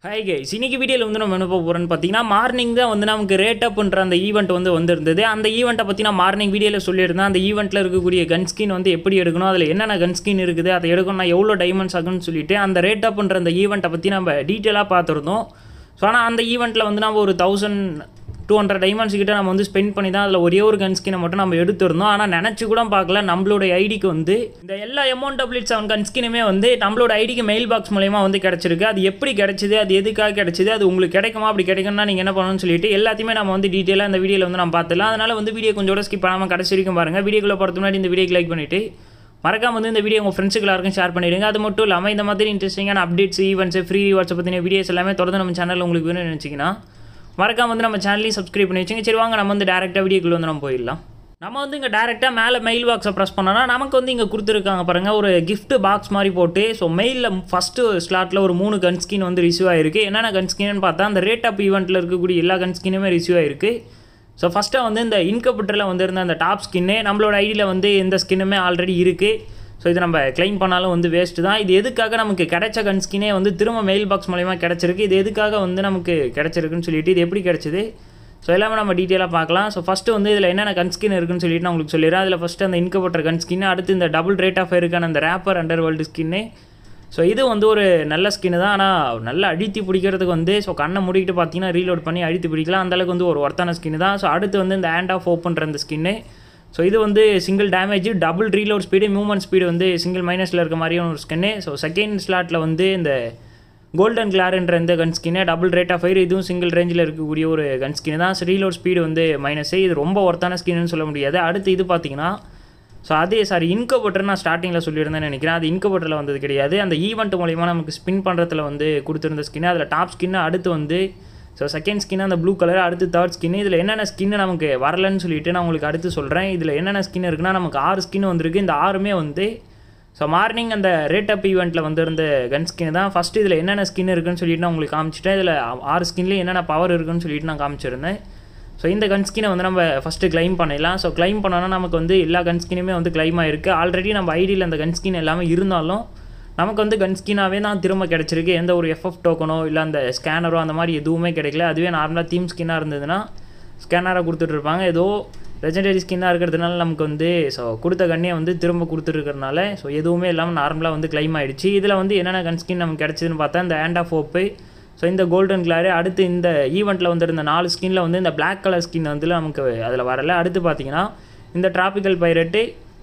hi guys இன்னைக்கு வீடியோவில் வந்து நம்ம என்ன பார்க்க போகிறோம்னு பார்த்தீங்கன்னா மார்னிங் தான் வந்து நமக்கு ரேட் அப்ன்ற அந்த ஈவெண்ட் வந்து வந்திருந்தது அந்த ஈவெண்ட்டை பற்றி நான் மார்னிங் வீடியோவில் சொல்லியிருந்தேன் அந்த ஈவெண்ட்டில் இருக்கக்கூடிய கன் ஸ்கின் வந்து எப்படி எடுக்கணும் அதில் என்னென்ன கன் ஸ்கின் இருக்குது அதை எடுக்கணும்னா எவ்வளோ டைமண்ட்ஸ் ஆகும்னு சொல்லிட்டு அந்த ரேட் அப்ன்ற அந்த ஈவெண்ட்டை பற்றி நம்ம டீட்டெயிலாக பார்த்துருந்தோம் ஸோ ஆனால் அந்த ஈவெண்ட்டில் வந்து நம்ம ஒரு தௌசண்ட் டூ ஹண்ட்ரட் டைமண்ட்ஸ் கிட்ட நம்ம வந்து ஸ்பெண்ட் பண்ணி தான் அதில் ஒரே ஒரு கன் ஸ்கினை மட்டும் நம்ம எடுத்திருந்தோம் ஆனால் நினச்சி கூட பார்க்கல நம்மளோட ஐடிக்கு வந்து இந்த எல்லா அமௌண்ட் டபுள் செவன் கன் ஸ்கினுமே வந்து நம்மளோட ஐடிக்கு மெயில் பாக்ஸ் மூலயமா வந்து கிடச்சிருக்கு அது எப்படி கிடச்சிது அது எதுக்காக கிடச்சிது அது உங்களுக்கு கிடைக்குமா அப்படி கிடைக்கும்னா நீங்கள் என்ன பண்ணணும்னு சொல்லிட்டு எல்லாத்தையுமே நம்ம வந்து டீட்டெயிலாக இந்த வீடியோவில் வந்து நம்ம பார்த்துலாம் அதனால் வந்து வீடியோ கொஞ்சம் கூட ஸ்கிப் பண்ணாமல் கடைசி வரைக்கும் பாருங்கள் வீடியோக்குள்ளே போகிறது முன்னாடி இந்த வீடியோக்கு லைக் பண்ணிவிட்டு மறக்காம வந்து இந்த வீடியோ உங்கள் ஃப்ரெண்ட்ஸுக்கு எல்லாருக்கும் ஷேர் பண்ணிடுங்க அது மட்டும் இல்லாமல் இந்த மாதிரி இன்ட்ரெஸ்டிங்கான அப்டேட்ஸ் ஈவெண்ட்ஸ் ஃப்ரீ ரிவார்ட்ஸ் பற்றின வீடியோஸ் எல்லாமே தொடர்ந்து நம்ம சேனலில் உங்களுக்கு வேணும்னு நினச்சிங்கன்னா மறக்காம வந்து நம்ம சேனலையும் சப்ஸ்கிரைப் பண்ணி வச்சுங்க சரி வாங்க நம்ம வந்து டேரெக்டாக வீடியோக்குள்ளே வந்து நம்ம போயிடலாம் நம்ம வந்து இங்கே டேரெக்டாக மேலே மெயில் பாக்ஸை ப்ரெஸ் பண்ணோன்னா நமக்கு வந்து இங்கே கொடுத்துருக்காங்க பாருங்கள் ஒரு gift பாக்ஸ் மாதிரி போட்டு ஸோ மெயிலில் ஃபஸ்ட்டு ஸ்லாட்டில் ஒரு மூணு கன் ஸ்கின் வந்து ரிசீவ் ஆயிருக்கு என்னென்ன கன் ஸ்கின்னு பார்த்தா அந்த ரேட் அப் ஈவெண்ட்டில் இருக்கக்கூடிய எல்லா கன் ஸ்கினுமே ரிசீவ் ஆயிருக்கு ஸோ ஃபஸ்ட்டாக வந்து இந்த இன்கப்டரில் வந்திருந்த அந்த டாப் ஸ்கின்னு நம்மளோட ஐடியில் வந்து எந்த ஸ்கின்னுமே ஆல்ரெடி இருக்குது ஸோ இது நம்ம க்ளைம் பண்ணாலும் வந்து வேஸ்ட்டு தான் இது எதுக்காக நமக்கு கிடைச்ச கன் ஸ்கினே வந்து திரும்ப மெயில் பாக்ஸ் மூலயமா கிடச்சிருக்கு இது எதுக்காக வந்து நமக்கு கிடச்சிருக்குன்னு சொல்லிட்டு இது எப்படி கிடச்சிது ஸோ எல்லாமே நம்ம டீட்டெயிலாக பார்க்கலாம் ஸோ ஃபஸ்ட்டு வந்து இதில் என்னென்ன கன் ஸ்கின் இருக்குன்னு சொல்லிட்டு நான் உங்களுக்கு சொல்லிடுறேன் அதில் ஃபஸ்ட்டு அந்த இன்கபட்டர் கன் ஸ்கின் அடுத்து இந்த டபுள் ரேட் ஆஃப் இருக்கான அந்த ரேப்பர் அண்டர் வேர்ல்டு ஸ்கின்னு ஸோ இது வந்து ஒரு நல்ல ஸ்கின்னு தான் ஆனால் நல்லா அழுத்தி பிடிக்கிறதுக்கு வந்து ஸோ கண்ணை மூடிக்கிட்டு பார்த்தீங்கன்னா ரீலோட் பண்ணி அழுத்தி பிடிக்கலாம் அந்தளவுக்கு வந்து ஒரு ஒர்த்தான ஸ்கின்னு தான் ஸோ அடுத்து வந்து இந்த ஹேண்ட் ஆஃப் ஓப்பன்ற அந்த ஸ்கின்னு ஸோ இது வந்து single damage double reload speed movement speed வந்து சிங்கிள் மைனஸில் இருக்க மாதிரியான ஒரு ஸ்கின்னு ஸோ செகண்ட் ஸ்லாட்டில் வந்து இந்த கோல்டன் கிளார்ன்ற இந்த கன் ஸ்கின்னு டபுள் ரேட் ஆஃப் ஃபயர் இதுவும் சிங்கிள் ரேஞ்சில் இருக்கக்கூடிய ஒரு கன் ஸ்கின் தான் ரீலோட் ஸ்பீடு வந்து மைனஸு இது ரொம்ப ஒர்த்தான ஸ்கின்னு சொல்ல முடியாது அடுத்து இது பார்த்தீங்கன்னா ஸோ அதே சாரி இன்கபட்டர் நான் ஸ்டார்டிங்கில் சொல்லியிருந்தேன்னு நினைக்கிறேன் அது இன்கபட்டரில் வந்தது கிடையாது அந்த ஈவெண்ட் மூலிமா நமக்கு ஸ்பின் பண்ணுறதுல வந்து கொடுத்துருந்த ஸ்கின்னு அதில் டாப் ஸ்கின்னு அடுத்து வந்து ஸோ செகண்ட் ஸ்கின் அந்த ப்ளூ கலர் அடுத்து தேர்ட் ஸ்கின் இதில் என்னென்ன ஸ்கின்னு நமக்கு வரலன்னு சொல்லிட்டு நான் உங்களுக்கு அடுத்து சொல்கிறேன் இதில் என்னென்ன ஸ்கின் இருக்குன்னா நமக்கு ஆறு ஸ்கின் வந்திருக்கு இந்த ஆறுமே வந்து ஸோ மார்னிங் அந்த ரேட் அப் ஈவெண்ட்டில் வந்திருந்த கன் ஸ்கின் தான் ஃபஸ்ட்டு இதில் என்னென்ன ஸ்கின் இருக்குன்னு சொல்லிட்டு நான் உங்களுக்கு காமிச்சிட்டேன் இதில் ஆறு ஸ்கின்லேயும் என்னென்ன பவர் இருக்குன்னு சொல்லிட்டு நான் காமிச்சிருந்தேன் ஸோ இந்த கன் ஸ்கினை வந்து நம்ம ஃபஸ்ட்டு க்ளைம் பண்ணிடலாம் ஸோ க்ளைம் பண்ணோன்னா நமக்கு வந்து எல்லா கன் ஸ்கினுமே வந்து க்ளைம் ஆகிருக்கு ஆல்ரெடி நம்ம ஐடியில் அந்த கன் ஸ்கின் எல்லாமே இருந்தாலும் நமக்கு வந்து கன் ஸ்கினாகவே தான் திரும்ப கிடச்சிருக்கு எந்த ஒரு எஃப்எஃப் டோக்கனோ இல்லை அந்த ஸ்கேனரோ அந்த மாதிரி எதுவுமே கிடைக்கல அதுவே நார்மலாக தீம் ஸ்கின்னாக இருந்ததுன்னா ஸ்கேனராக கொடுத்துட்ருப்பாங்க ஏதோ லெஜெண்டரி ஸ்கின்னாக இருக்கிறதுனால நமக்கு வந்து ஸோ கொடுத்த கண்ணே வந்து திரும்ப கொடுத்துருக்கறனால ஸோ எதுவுமே இல்லாமல் நார்மலாக வந்து க்ளைம் ஆகிடுச்சு இதில் வந்து என்னென்ன கன் ஸ்கின் நமக்கு கிடச்சிதுன்னு பார்த்தா இந்த ஹேண்ட் ஆஃப் ஓப்பு ஸோ இந்த கோல்டன் கிளாரு அடுத்து இந்த ஈவெண்ட்டில் வந்திருந்த நாலு ஸ்கின்னில் வந்து இந்த பிளாக் கலர் ஸ்கின் வந்து நமக்கு அதில் வரல அடுத்து பார்த்தீங்கன்னா இந்த டிராபிக்கல் பைரட்டு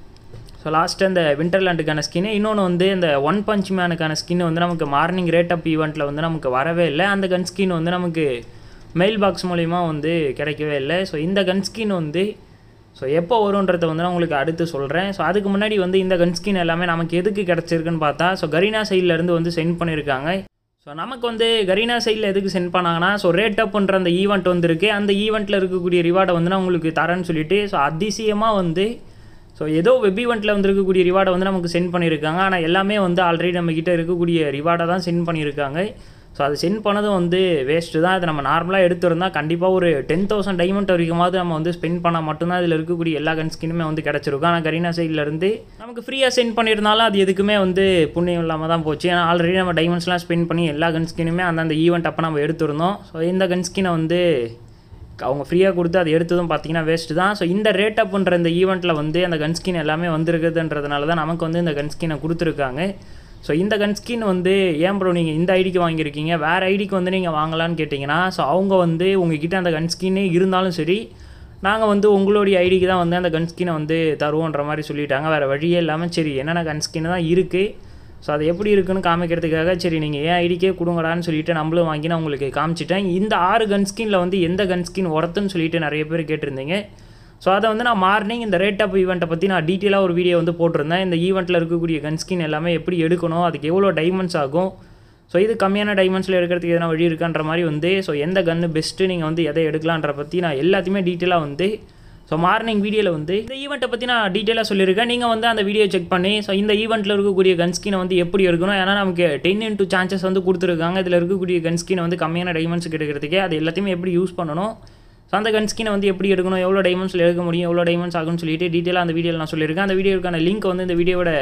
ஸோ லாஸ்ட்டு இந்த விண்டர்லேண்டுக்கான ஸ்கின்னு இன்னொன்று வந்து இந்த ஒன் பஞ்ச் மேனுக்கான ஸ்கின் வந்து நமக்கு மார்னிங் ரேட் அப் ஈவெண்ட்டில் வந்து நமக்கு வரவே இல்லை அந்த கன் ஸ்கின் வந்து நமக்கு மெயில் பாக்ஸ் மூலிமா வந்து கிடைக்கவே இல்லை ஸோ இந்த கன் ஸ்கின் வந்து ஸோ எப்போ வரும்ன்றதை வந்து நான் உங்களுக்கு அடுத்து சொல்கிறேன் ஸோ அதுக்கு முன்னாடி வந்து இந்த கன் ஸ்கின் எல்லாமே நமக்கு எதுக்கு கிடச்சிருக்குன்னு பார்த்தா ஸோ கரீனா சைட்லேருந்து வந்து சென்ட் பண்ணியிருக்காங்க ஸோ நமக்கு வந்து கரீனா சைடில் எதுக்கு சென்ட் பண்ணாங்கன்னா ஸோ ரேட் அப்ன்ற அந்த ஈவெண்ட் வந்துருக்கு அந்த ஈவெண்ட்டில் இருக்கக்கூடிய ரிவார்டை வந்து நான் உங்களுக்கு தரேன்னு சொல்லிட்டு ஸோ அதிசயமாக வந்து ஸோ ஏதோ வெப் ஈவெண்ட்டில் வந்துருக்கக்கூடிய ரிவார்டை வந்து நமக்கு சென்ட் பண்ணியிருக்காங்க ஆனால் எல்லாமே வந்து ஆல்ரெடி நம்மக்கிட்ட இருக்கக்கூடிய ரிவார்டை தான் சென்ட் பண்ணியிருக்காங்க ஸோ அது சென்ட் பண்ணதும் வந்து வேஸ்ட்டு தான் அதை நம்ம நார்மலாக எடுத்திருந்தால் கண்டிப்பாக ஒரு டென் தௌசண்ட் டைமண்ட் வரைக்குமாவது நம்ம வந்து ஸ்பெண்ட் பண்ணால் மட்டும்தான் இதில் இருக்கக்கூடிய எல்லா கன் ஸ்கினுமே வந்து கிடச்சிருக்கும் ஆனால் கரீனா சைட்லேருந்து நமக்கு ஃப்ரீயாக சென்ட் பண்ணியிருந்தாலும் அது எதுக்குமே வந்து புண்ணியம் இல்லாமல் தான் போச்சு ஏன்னா ஆல்ரெடி நம்ம டைமண்ட்ஸ்லாம் ஸ்பெண்ட் பண்ணி எல்லா கன் ஸ்கினுமே அந்தந்த ஈவெண்ட் அப்போ நம்ம எடுத்திருந்தோம் ஸோ இந்த கன் ஸ்கினை வந்து அவங்க ஃப்ரீயாக கொடுத்து அதை எடுத்ததும் பார்த்தீங்கன்னா வேஸ்ட்டு தான் ஸோ இந்த ரேட் அப்புன்ற இந்த ஈவெண்ட்டில் வந்து அந்த கன் ஸ்கின் எல்லாமே வந்திருக்குதுன்றதுனால தான் நமக்கு வந்து இந்த கன் ஸ்கினை கொடுத்துருக்காங்க ஸோ இந்த கன் ஸ்கின் வந்து ஏன் ப்ரோ நீங்கள் இந்த ஐடிக்கு வாங்கியிருக்கீங்க வேறு ஐடிக்கு வந்து நீங்கள் வாங்கலான்னு கேட்டிங்கன்னா ஸோ அவங்க வந்து உங்ககிட்ட அந்த கன் ஸ்கின்னே இருந்தாலும் சரி நாங்கள் வந்து உங்களுடைய ஐடிக்கு தான் வந்து அந்த கன் ஸ்கினை வந்து தருவோன்ற மாதிரி சொல்லிட்டாங்க வேறு வழியே இல்லாமல் சரி என்னென்ன கன் ஸ்கின் தான் இருக்குது ஸோ அது எப்படி இருக்குன்னு காமிக்கிறதுக்காக சரி நீங்கள் ஏன் ஐடிக்கே கொடுங்கடான்னு சொல்லிட்டு நம்மளும் வாங்கி நான் உங்களுக்கு காமிச்சிட்டேன் இந்த ஆறு கன் ஸ்கின்னில் வந்து எந்த கன் ஸ்கின் ஒர்த்துன்னு சொல்லிட்டு நிறைய பேர் கேட்டிருந்தீங்க ஸோ அதை வந்து நான் மார்னிங் இந்த ரேட் ஆஃப் ஈவெண்ட்டை பற்றி நான் டீட்டெயிலாக ஒரு வீடியோ வந்து போட்டிருந்தேன் இந்த ஈவெண்ட்டில் இருக்கக்கூடிய கன் ஸ்கின் எல்லாமே எப்படி எடுக்கணும் அதுக்கு எவ்வளோ டைமண்ட்ஸ் ஆகும் ஸோ இது கம்மியான டைமண்ட்ஸில் எடுக்கிறதுக்கு எதனா வழி இருக்கான்ற மாதிரி வந்து ஸோ எந்த கன்று பெஸ்ட்டு நீங்கள் வந்து எதை எடுக்கலான்ற பற்றி நான் எல்லாத்தையுமே டீட்டெயிலாக வந்து ஸோ மார்னிங் வீடியோவில் வந்து இந்த ஈவெண்ட்டை பற்றி நான் டீட்டெயிலாக சொல்லியிருக்கேன் நீங்கள் வந்து அந்த வீடியோ செக் பண்ணி ஸோ இந்த ஈவெண்ட்டில் இருக்கக்கூடிய கன் ஸ்கினை வந்து எப்படி எடுக்கணும் ஏன்னா நமக்கு டென் இன்ட்டு சான்சஸ் வந்து கொடுத்துருக்காங்க இதில் இருக்கக்கூடிய கன் ஸ்கினை வந்து கம்மியான டைமண்ட்ஸுக்கு எடுக்கிறதுக்கே அது எல்லாத்தையுமே எப்படி யூஸ் பண்ணணும் ஸோ அந்த கன் ஸ்கினை வந்து எப்படி எடுக்கணும் எவ்வளோ டைமண்ட்ஸில் எடுக்க முடியும் எவ்வளோ டைமண்ட்ஸ் ஆகும்னு சொல்லிட்டு டீட்டெயிலாக அந்த வீடியோவில் நான் சொல்லியிருக்கேன் அந்த வீடியோக்கான லிங்க் வந்து இந்த வீடியோட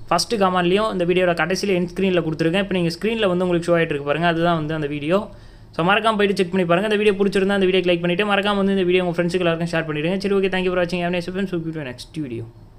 ஃபஸ்ட்டு கமெண்ட்லையும் இந்த வீடியோட கடைசியில் என் ஸ்க்ரீனில் கொடுத்துருக்கேன் இப்போ நீங்கள் ஸ்க்ரீனில் வந்து உங்களுக்கு ஷோ ஆகிட்டு இருக்கு பாருங்கள் அதுதான் வந்து அந்த வீடியோ ஸோ மறக்காம போயிட்டு செக் பண்ணி பாருங்கள் இந்த வீடியோ பிடிச்சிருந்தா அந்த வீடியோ லைக் பண்ணிவிட்டு மறக்காம வந்து இந்த வீடியோ உங்கள் ஃப்ரெண்ட்ஸுக்கு எல்லாருக்கும் ஷேர் பண்ணிவிடுங்க சரி ஓகே தேங்க்யூ ஃபார் வாட்சிங் have nice friends next video